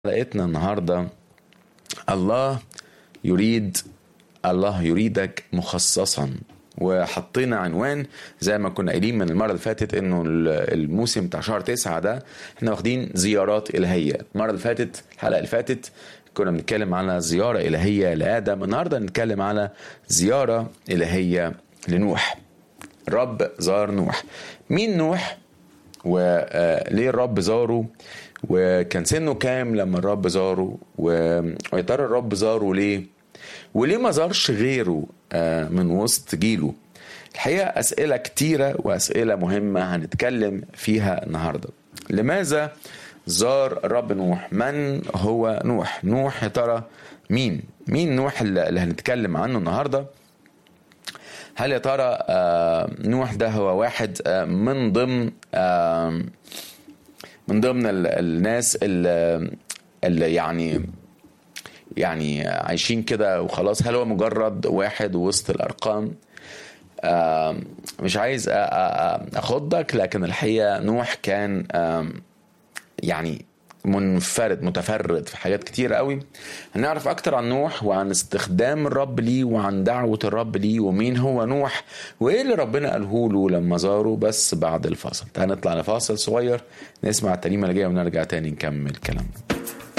حلقتنا النهارده الله يريد الله يريدك مخصصا وحطينا عنوان زي ما كنا قايلين من المره اللي فاتت انه الموسم بتاع شهر تسعة ده احنا واخدين زيارات الهيه المره اللي فاتت الحلقه اللي فاتت كنا بنتكلم على زياره الهيه لادم النهارده نتكلم على زياره الهيه لنوح رب زار نوح مين نوح وليه الرب زاره وكان سنه كام لما الرب زاره ويا ترى الرب زاره ليه وليه ما زارش غيره من وسط جيله الحقيقة أسئلة كتيرة وأسئلة مهمة هنتكلم فيها النهاردة لماذا زار الرب نوح من هو نوح نوح يا ترى مين مين نوح اللي هنتكلم عنه النهارده هل يا ترى نوح ده هو واحد من ضمن من ضمن الناس اللي, اللي يعني يعني عايشين كده وخلاص هل هو مجرد واحد وسط الارقام مش عايز اخضك لكن الحقيقه نوح كان يعني منفرد متفرد في حاجات كتير قوي هنعرف اكتر عن نوح وعن استخدام الرب ليه وعن دعوة الرب ليه ومين هو نوح وايه اللي ربنا قاله له لما زاره بس بعد الفاصل تعال نطلع لفاصل صغير نسمع الترنيمة اللي جاية ونرجع تاني نكمل كلامنا